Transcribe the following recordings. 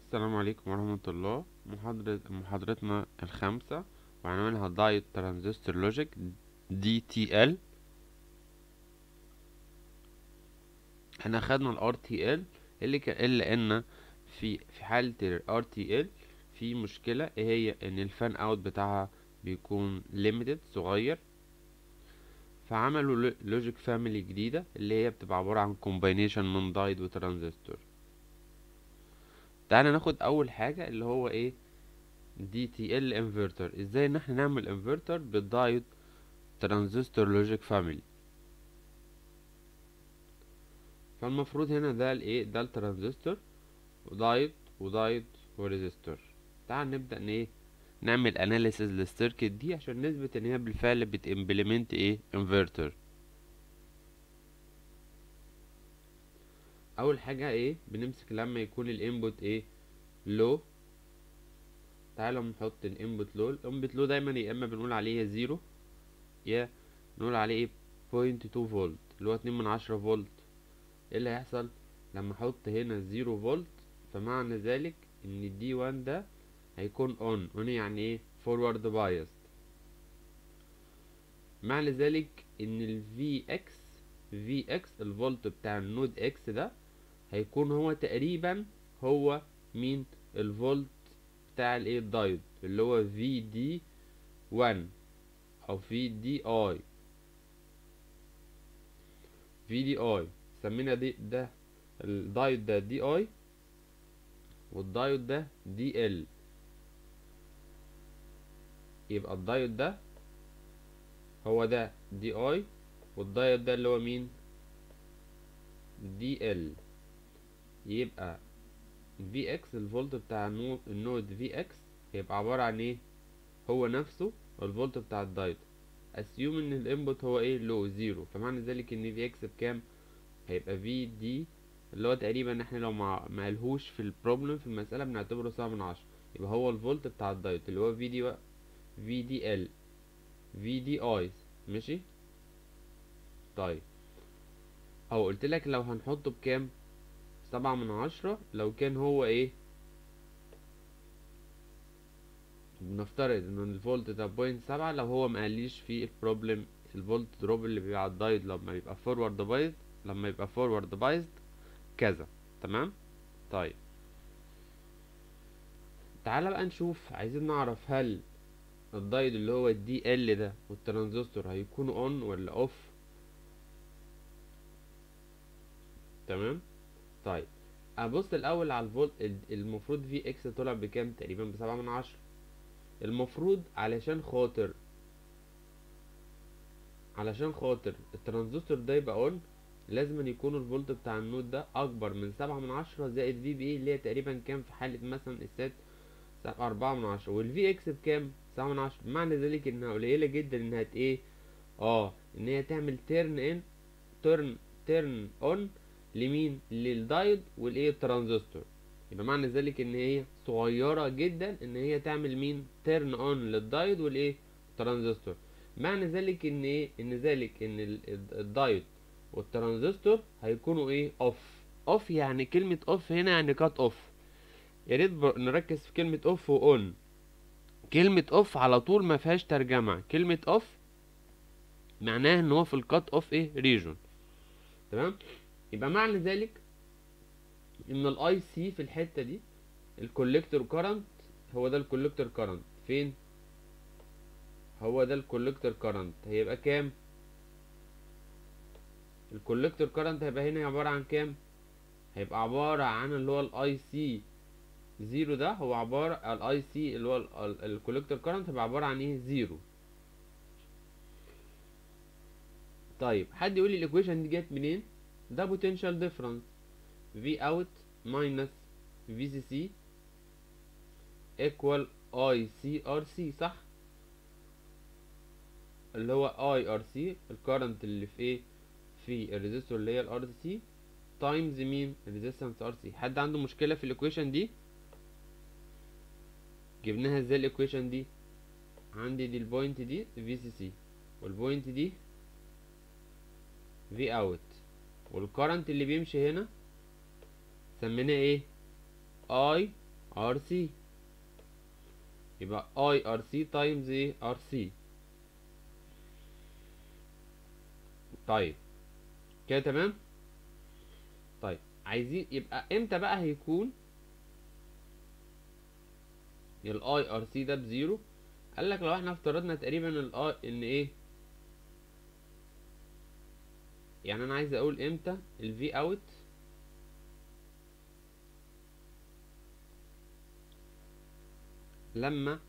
السلام عليكم ورحمة الله محاضرة محاضرتنا الخامسة وعنوانها دايت ترانزستور لوجيك دي تي ال احنا خدنا الار تي ال اللي كان الا ان في في حالة الار تي ال في مشكلة ايه هي ان الفان اوت بتاعها بيكون ليميتد صغير فعملوا لوجيك فاميلي جديدة اللي هي بتبقى عبارة عن كومباينيشن من دايت وترانزستور تعالى ناخد اول حاجة اللي هو ايه دي تي ال انفرتر ازاي ان احنا نعمل انفرتر بالدايت ترانزستور لوجيك فاميلي فالمفروض هنا ده الايه ده الترانزستور ودايت ودايت وريزستور تعال نبدأ ان ايه نعمل اناليسيز للسيركت دي عشان نثبت ان هي بالفعل بتمبلمنت ايه انفرتر اول حاجة ايه بنمسك لما يكون الانبوت ايه لو تعالوا نحط الانبوت لو الانبوت لو دايما يا اما بنقول عليه زيرو يا نقول عليه ايه بوينت تو فولت اللي هو اتنين من عشرة فولت ايه اللي هيحصل لما احط هنا زيرو فولت فمعنى ذلك ان الدي وان ده هيكون اون اون يعني ايه فورورد بايست معنى ذلك ان ال Vx Vx الفولت بتاع النود اكس ده هيكون هو تقريبا هو مين الفولت بتاع الايه الدايود اللي هو في دي 1 او في دي اي في دي اي سمينا دي ده الدايود ده دي اي والدايود ده دي ال يبقى الدايود ده هو ده دي اي والدايود ده اللي هو مين دي ال يبقى في اكس الفولت بتاع النود في اكس هيبقى عبارة عن ايه هو نفسه الفولت بتاع الدايود اسيوم ان الانبوت هو ايه لو زيرو فمعنى ذلك ان في اكس بكام هيبقى في دي اللي هو تقريبا احنا لو ما مالهوش في البروبلم في المسألة بنعتبره سبعة من عشرة يبقى هو الفولت بتاع الدايود اللي هو في دي في دي ال في دي اي ماشي طيب او قلت لك لو هنحطه بكام سبعة من عشرة لو كان هو ايه بنفترض ان الفولت ده بوينت سبعة لو هو مقاليش في البروبلم الفولت دروب اللي بيبقى على الدايد لما يبقى فورورد بايزد لما يبقى فورورد بايزد كذا تمام طيب تعالى بقى نشوف عايزين نعرف هل الدايد اللي هو الدي ال ده والترانزستور هيكونوا اون ولا اوف تمام طيب ابص الاول على الفولت المفروض في اكس طلع بكام تقريبا بسبعة من عشرة المفروض علشان خاطر علشان خاطر الترانزستور ده يبقى اون لازم يكون الفولت بتاع النود ده اكبر من سبعة من عشرة زائد في بي اللي هي تقريبا كام في حالة مثلا السات أربعة من عشرة والفي اكس بكام سبعة من عشرة معنى ذلك انها قليلة جدا انها ايه اه ان هي تعمل تيرن ان تيرن تيرن اون لمين للدايود والايه الترانزستور يبقى معنى ذلك ان هي صغيره جدا ان هي تعمل مين تيرن اون للدايود والايه الترانزستور معنى ذلك ان ايه ان ذلك ان الدايود والترانزستور هيكونوا ايه اوف اوف يعني كلمه اوف هنا يعني كات اوف يا ريت نركز في كلمه اوف واون كلمه اوف على طول ما فيهاش ترجمه كلمه اوف معناها ان هو في الكات اوف ايه ريجون تمام يبقى معنى ذلك ان الاي سي في الحته دي الكوليكتور كارنت هو ده الكوليكتور كارنت فين هو ده الكوليكتور كارنت هيبقى كام الكوليكتور كارنت هيبقى هنا عباره عن كام هيبقى عباره عن اللي هو الاي سي زيرو ده هو عباره الاي سي اللي هو الكوليكتور كارنت هيبقى عباره عن ايه زيرو طيب حد يقول لي الايكويشن دي جت منين ده potential difference V out minus VCC equal ICRC صح اللي هو IRC الكارنت اللي في ايه في الريزيستور اللي هي ال RC تايمز مين الريزيستنس RC حد عنده مشكلة في الايكويشن دي جبناها ازاي الايكويشن دي عندي دي البوينت دي VCC والبوينت دي V out والكرنت اللي بيمشي هنا سميناه ايه اي ار سي يبقى اي ار سي تايمز ايه ار سي طيب كده تمام طيب عايزين يبقى امتى بقى هيكون الاي ار سي ده بزيرو قال لك لو احنا افترضنا تقريبا الاي ان ايه يعني انا عايز اقول امتى الفي اوت لما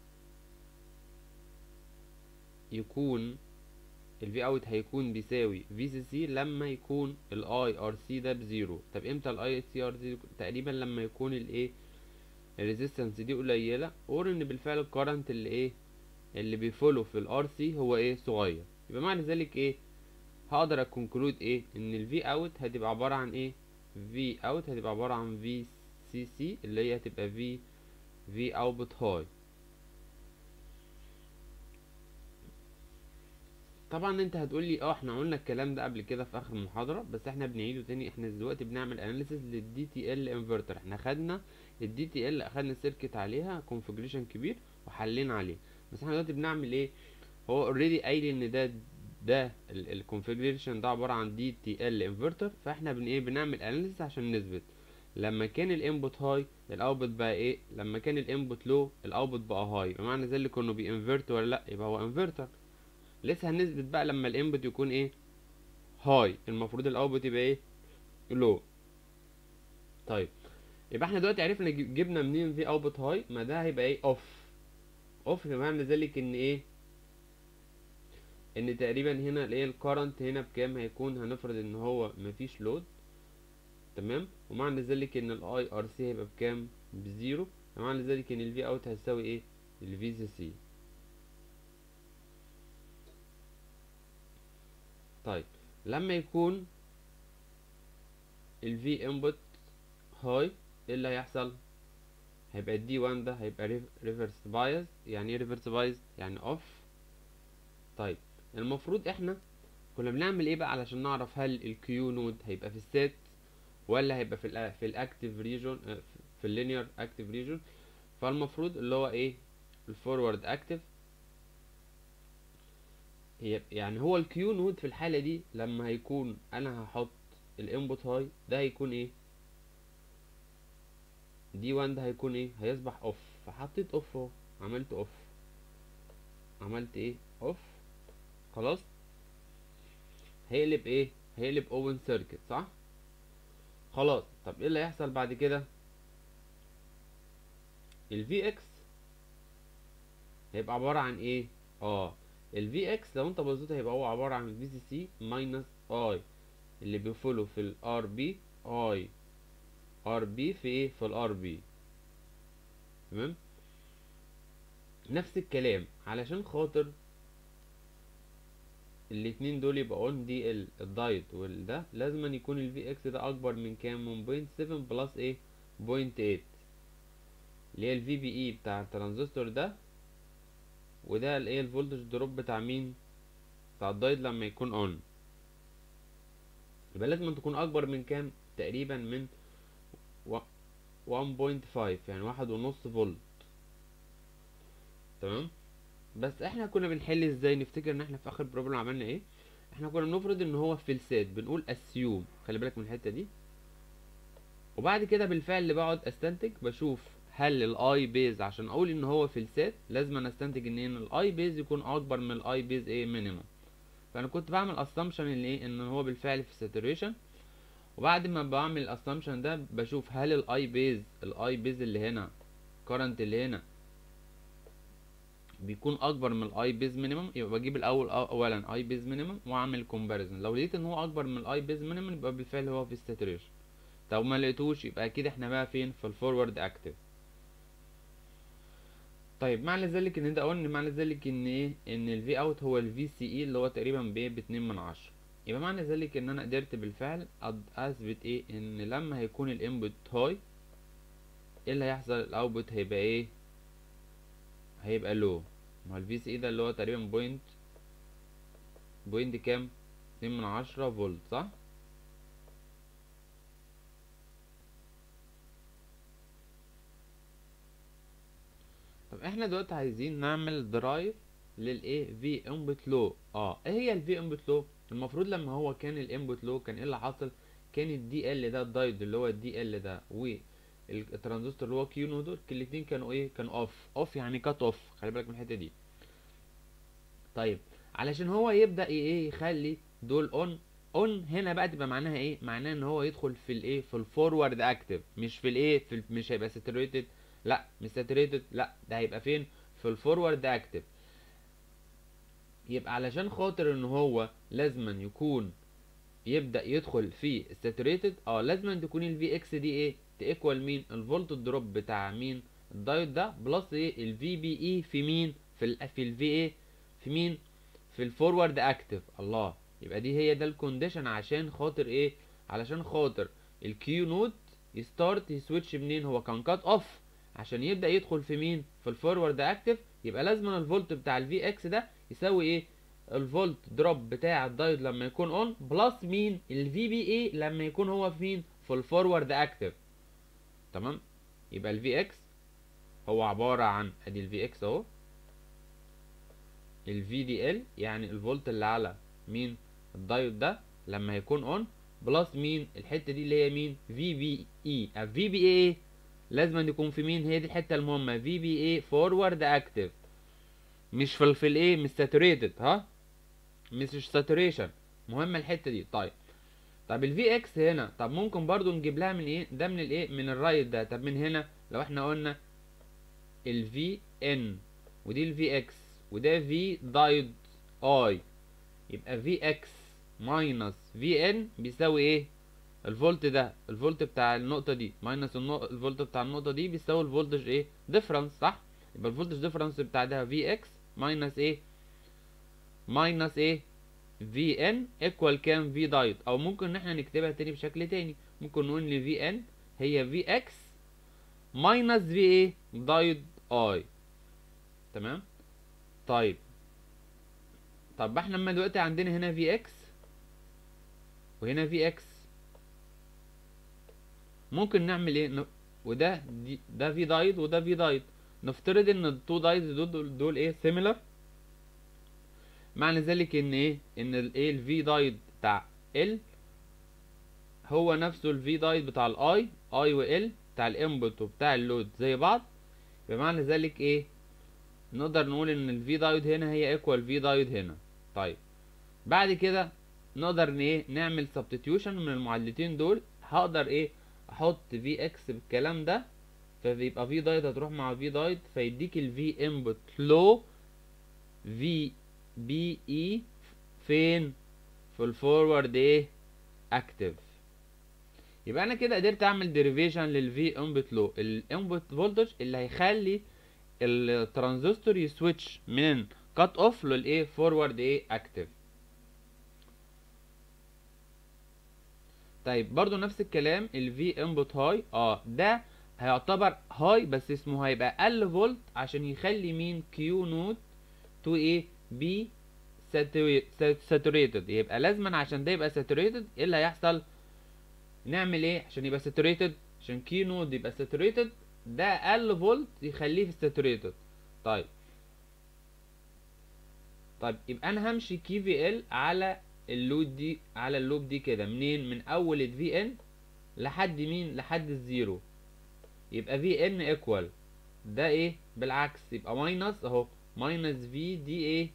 يكون الفي اوت هيكون بيساوي في سي سي لما يكون الاي ار سي ده بزيرو طب امتى الاي سي ار سي تقريبا لما يكون الايه الريزيستنس دي قليله اور ان بالفعل الكرنت اللي ايه اللي بيفولو في الار سي هو ايه صغير يبقى معنى ذلك ايه هقدر اكونكلود ايه ان الفي اوت هتبقى عباره عن ايه في اوت هتبقى عباره عن في سي سي اللي هي هتبقى في في اوتبوت هاي طبعا انت هتقول لي اه احنا قلنا الكلام ده قبل كده في اخر المحاضره بس احنا بنعيده تاني احنا دلوقتي بنعمل اناليسيس للدي تي ال انفرتر احنا خدنا الدي تي ال اخدنا سيركت عليها كونفيجريشن كبير وحلينا عليه بس احنا دلوقتي بنعمل ايه هو اوريدي قايل ان ده ده الكونفيجريشن ده عباره عن دي تي ال انفرتر فاحنا بن ايه بنعمل اناليسيس عشان نثبت لما كان الانبوت هاي الاوتبوت بقى ايه لما كان الانبوت لو الاوتبوت بقى هاي بمعنى ذلك انه بينفرت ولا لا يبقى هو انفرتر لسه هنثبت بقى لما الانبوت يكون ايه هاي المفروض الاوتبوت يبقى ايه لو طيب يبقى احنا دلوقتي عرفنا جبنا منين في اوتبوت هاي ما ده هيبقى ايه اوف اوف بمعنى ذلك ان ايه ان تقريبا هنا الايه الكرنت هنا بكام هيكون هنفرض ان هو مفيش لود تمام ومعنى ذلك ان الاي ار سي هيبقى بكام بزيرو ومعنى ذلك ان الفي اوت هتساوي ايه الفي سي سي طيب لما يكون الفي انبوت هاي ايه اللي هيحصل هيبقى الدي 1 ده هيبقى ريفرس بايز يعني ايه ريفرس بايز يعني اوف طيب المفروض احنا كنا بنعمل ايه بقى علشان نعرف هل الكيو نود هيبقى في السيت ولا هيبقى في ال في الاكتيف ريجون في اللينير اكتيف ريجون فالمفروض اللي هو ايه الفورورد اكتيف هي يعني هو الكيو نود في الحالة دي لما هيكون انا هحط الانبوت هاي ده هيكون ايه دي 1 ده هيكون ايه هيصبح اوف فحطيت اوف اهو عملت اوف عملت ايه اوف خلاص هيقلب ايه هيقلب اوبن سيركت صح خلاص طب ايه اللي هيحصل بعد كده الفي اكس هيبقى عبارة عن ايه اه الفي اكس لو انت بصيت هيبقى هو عبارة عن في سي سي ماينس اي اللي بيفولو في الار بي اي ار بي في ايه في الار بي تمام نفس الكلام علشان خاطر الاتنين دول يبقى اون دي ال الدايت والده لازم أن يكون الفي اكس ده اكبر من كام من بوينت سفن بلس ايه بوينت ايت اللي هي الفي بي اي بتاع الترانزستور ده وده الايه الفولتج دروب بتاع مين بتاع الدايت لما يكون اون يبقى لازم تكون اكبر من كام تقريبا من 1.5 يعني واحد ونص فولت تمام بس احنا كنا بنحل ازاي نفتكر ان احنا في اخر بروبلم عملنا ايه احنا كنا بنفرض ان هو في السات بنقول اسيوم خلي بالك من الحته دي وبعد كده بالفعل بقعد استنتج بشوف هل الاي بيز عشان اقول ان هو في السات لازم أنا استنتج ان ان الاي بيز يكون اكبر من الاي بيز ايه مينيمم فانا كنت بعمل اسامبشن ان ايه ان هو بالفعل في ساتوريشن وبعد ما بعمل الاسامبشن ده بشوف هل الاي بيز الاي بيز اللي هنا كارنت اللي هنا بيكون اكبر من الاي بيز مينيمم يبقى بجيب الاول اولا اي بيز مينيمم واعمل كومباريزن لو لقيت ان هو اكبر من الاي بيز مينيمم يبقى بالفعل هو في الساتوريشن طب ما لقيتوش يبقى اكيد احنا بقى فين في الفورورد اكتف طيب معنى ذلك ان ده قلنا معنى ذلك ان ايه ان الفي اوت هو الفي سي اي اللي هو تقريبا بايه باتنين من عشرة يبقى معنى ذلك ان انا قدرت بالفعل اثبت ايه ان لما هيكون الانبوت هاي ايه اللي هيحصل الاوتبوت هيبقى ايه هيبقى لو ما الفي سي اي ده اللي هو تقريبا بوينت بوينت كام اتنين من عشرة فولت صح احنا دلوقتي عايزين نعمل درايف للايه في انبوت لو اه ايه هي الفي انبوت لو المفروض لما هو كان الانبوت لو كان ايه اللي حاصل كان الدي ال ده الدايود اللي هو الدي ال ده والترانزستور اللي هو كيو نو دول الاتنين كانوا ايه كانوا اوف اوف يعني كات اوف خلي بالك من الحته دي طيب علشان هو يبدا ايه يخلي دول اون اون هنا بقى تبقى معناها ايه معناها ان هو يدخل في الايه في الفورورد اكتف مش في الايه في ال- مش هيبقى ساتوريتد لا مش ساتوريتد لا ده هيبقى فين في الفورورد اكتف يبقى علشان خاطر ان هو لازما يكون يبدا يدخل في الساتوريتد اه لازما تكون الفي اكس دي ايه تيكوال مين الفولت دروب بتاع مين الدايود ده بلس ايه الفي بي اي في مين في ال في الفي ايه في مين في الفورورد اكتف الله يبقى دي هي ده الكونديشن عشان خاطر ايه علشان خاطر الكيو نود يستارت يسويتش منين هو كان كات اوف عشان يبدا يدخل في مين في الفورورد اكتف يبقى لازم الفولت بتاع الفي اكس ده يساوي ايه الفولت دروب بتاع الدايود لما يكون اون بلس مين الفي بي اي لما يكون هو في مين في الفورورد اكتف تمام يبقى الفي اكس هو عباره عن ادي الفي اكس اهو الفي دي ال يعني الفولت اللي على مين الدايود ده لما هيكون اون بلس مين الحته دي اللي هي مين في بي اي الفي بي اي لازم أن يكون في مين هي دي الحته المهمه في بي اي فورورد اكتف مش في ال- في الايه مش ساتوريتد ها مش ساتوريشن مهمه الحته دي طيب طب الفي اكس هنا طب ممكن برضو نجيب لها من ايه ده من الايه من الرايت ده طب من هنا لو احنا قلنا الفي ان ودي الفي اكس وده في دايود اي يبقى في اكس ماينس في ان بيساوي ايه الفولت ده الفولت بتاع النقطه دي ماينس الفولت بتاع النقطه دي بيساوي الفولتج ايه ديفرنس صح يبقى الفولتج ديفرنس بتاع ده في اكس ماينس ايه ماينس ايه في ان ايكوال كام في دايود او ممكن ان احنا نكتبها تاني بشكل تاني ممكن نقول ان في ان هي في اكس ماينس في ايه دايود اي تمام طيب طب احنا لما دلوقتي عندنا هنا في اكس وهنا في اكس ممكن نعمل ايه ن... وده دي ده في دايد وده في دايد نفترض ان التو دايدز دول دول, دول ايه سيميلر معنى ذلك ان ايه ان الايه الفي دايد بتاع ال هو نفسه الفي دايد بتاع الاي اي وال بتاع الانبوت وبتاع اللود زي بعض بمعنى ذلك ايه نقدر نقول ان الفي دايود هنا هي ايكوال في دايود هنا طيب بعد كده نقدر ان ايه نعمل سبستيوشن من المعادلتين دول هقدر ايه احط في اكس بالكلام ده فبيبقى في دايت هتروح مع في دايت فيديك الفي انبوت لو في بي اي فين في الفورورد ايه اكتف يبقى انا كده قدرت اعمل ديريفيشن للفي انبوت لو الانبوت فولتج اللي هيخلي الترانزستور يسويتش من كات اوف للايه فورورد ايه اكتف طيب برضو نفس الكلام الفي انبوت هاي اه ده هيعتبر هاي بس اسمه هيبقى اقل فولت عشان يخلي مين كيو نوت تو ايه بي ساتوريتد يبقى لازما عشان ده يبقى ساتوريتد ايه اللي هيحصل نعمل ايه عشان يبقى ساتوريتد عشان كيو نود يبقى ساتوريتد ده اقل فولت يخليه في ساتوريتد طيب طيب يبقى انا همشي كي في ال على اللود دي على اللوب دي كده منين من اول الفي ان لحد مين لحد الزيرو يبقى في ان ايكوال ده ايه بالعكس يبقى ماينس اهو ماينس في دي ايه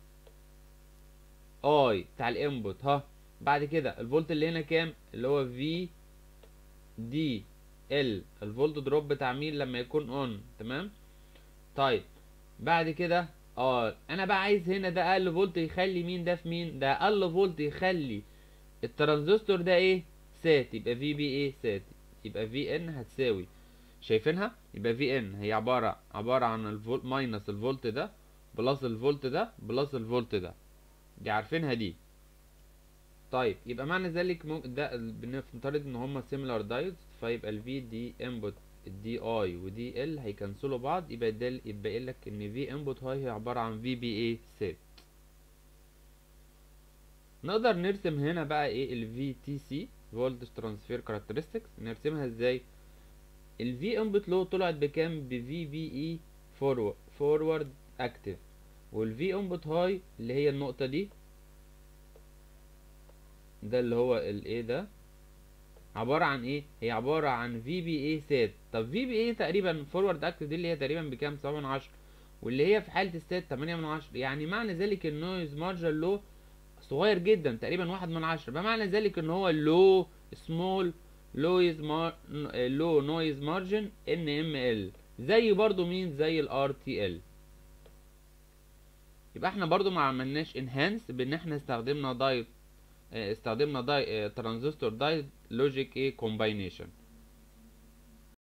اي بتاع الانبوت ها بعد كده الفولت اللي هنا كام اللي هو في دي ال الفولت دروب بتاع مين لما يكون اون تمام طيب بعد كده اه انا بقى عايز هنا ده اقل فولت يخلي مين ده في مين ده اقل فولت يخلي الترانزستور ده ايه سات يبقى في بي ايه سات يبقى في ان هتساوي شايفينها يبقى في ان هي عباره عباره عن الفولت ماينس الفولت ده بلس الفولت ده بلس الفولت ده دي عارفينها دي طيب يبقى معنى ذلك ممكن ده بنفترض ان هما سيميلار دايودز فيبقى الفي دي انبوت الدي اي ودي ال هيكنسلوا بعض يبقى ده يبقى لك ان في انبوت هاي هي عباره عن في بي اي سيت نقدر نرسم هنا بقى ايه الفي تي سي فولتج ترانسفير كاركترستكس نرسمها ازاي الفي انبوت لو طلعت بكام بفي بي اي فورورد اكتف والفي انبوت هاي اللي هي النقطة دي ده اللي هو الايه ده عبارة عن ايه هي عبارة عن في بي اي سات طب في بي اي تقريبا فورورد اكتف دي اللي هي تقريبا بكام سبعة من عشرة واللي هي في حالة السات تمانية من عشرة يعني معنى ذلك النويز مارجن لو صغير جدا تقريبا واحد من عشرة بمعنى ذلك ان هو لو سمول لويز مار لو نويز مارجن ان ام ال زي برضو مين زي الار تي ال يبقى احنا برضو ما عملناش انهانس بان احنا استخدمنا دايت استخدمنا داي ترانزستور دايت لوجيك ايه كومباينيشن